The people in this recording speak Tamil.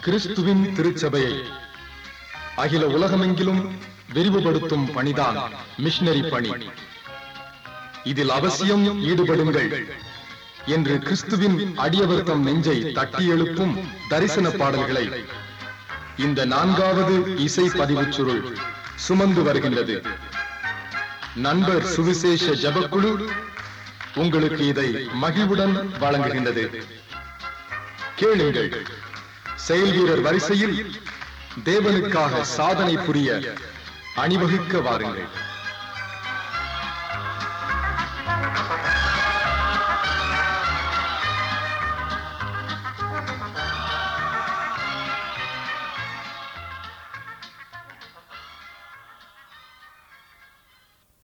கிறிஸ்துவின் திருச்சபையை அகில உலகமெங்கிலும் விரிவுபடுத்தும் பணிதான் மிஷனரி பணி இதில் அவசியம் ஈடுபடுங்கள் என்று கிறிஸ்துவின் அடியவர் தம் நெஞ்சை தட்டி எழுப்பும் தரிசன பாடல்களை இந்த நான்காவது இசை பதிவுச் சுருள் சுமந்து வருகின்றது நண்பர் சுவிசேஷ ஜபக்குழு உங்களுக்கு இதை மகிழ்வுடன் வழங்குகின்றது கேளுங்கள் செயல் வீரர் வரிசையில் தேவனுக்காக சாதனை புரிய அணிவகுக்க வாருங்கள்